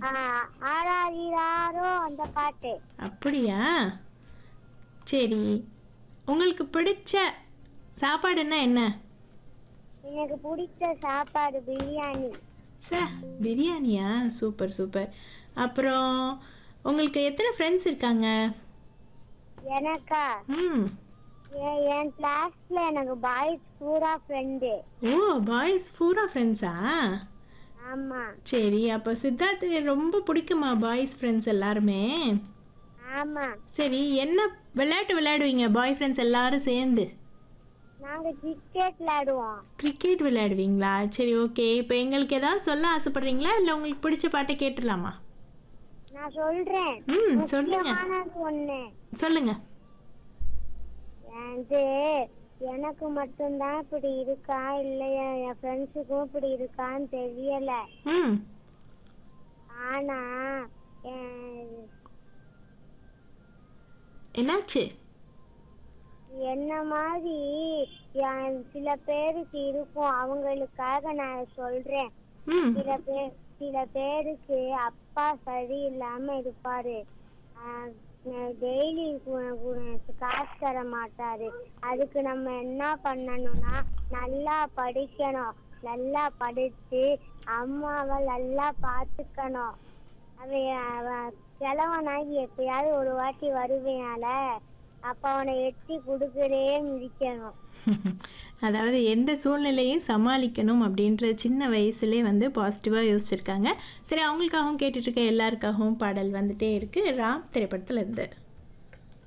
ஆ, ஆராரிராரோ அந்த பாட்டு அப்படியா சரி உங்களுக்கு பிடிச்ச சாப்பாடுன்னா என்ன எனக்கு பிடிச்ச சாப்பாடு பிரியாணி சே பிரியாணியா சூப்பர் சூப்பர் அப்புறம் உங்களுக்கு எத்தனை ஃப்ரெண்ட்ஸ் இருக்காங்க எனக்கா ம் என் என் கிளாஸ்ல எனக்கு பாய்ஸ் பூரா ஃப்ரெண்டு ஓ பாய்ஸ் பூரா ஃப்ரெண்ட்ஸா ஆமா சரி அப்போ சித்தார்த்துக்கு ரொம்ப பிடிக்குமா பாய்ஸ் ஃப்ரெண்ட்ஸ் எல்லாருமே ஆமா சரி என்ன விளையாட்டு விளையாடுவீங்க பாய் ஃப்ரெண்ட்ஸ் எல்லாரும் சேர்ந்து நாங்க கிரிக்கெட் விளையாடுவோம் கிரிக்கெட் விளையாடுவீங்களா சரி ஓகே இப்போ எங்களுக்கு ஏதாவது சொல்ல ஆசைப்படுறீங்களா இல்லை உங்களுக்கு பிடிச்ச பாட்டை கேட்டுடலாமா நான் சொல்றேன் ம் சொல்லுங்க முக்கியமானது ஒண்ணு சொல்லுங்க வந்து எனக்கு மட்டும்தான் இப்படி இருக்கா இல்லையா என் ஃப்ரெண்ட்ஸுக்கும் இப்படி இருக்கான்னு தெரியல ம் ஆனா என் என்னாச்சு என்ன மாதிரி என் சில பேருக்கு இருக்கும் அவங்களுக்காக நான் சொல்றேன் ம் சில பேர் சில பேருக்கு அப்பா சரியில்லாம இருப்பாரு டெய்லி காசு தர மாட்டாரு அதுக்கு நம்ம என்ன பண்ணணும்னா நல்லா படிக்கணும் நல்லா படிச்சு அம்மாவை நல்லா பார்த்துக்கணும் அவன் அவன் கிழவனாகி எப்பயாவது ஒரு வாட்டி வருவேனால அப்ப அவனை எட்டி கொடுக்கறே மிதிக்கணும் அதாவது எந்த சூழ்நிலையும் சமாளிக்கணும் அப்படின்ற சின்ன வயசுலேயே வந்து பாசிட்டிவாக யோசிச்சிருக்காங்க சரி அவங்களுக்காகவும் கேட்டுட்டு இருக்க எல்லாருக்காகவும் பாடல் வந்துட்டே இருக்கு ராம் திரைப்படத்தில் இருந்து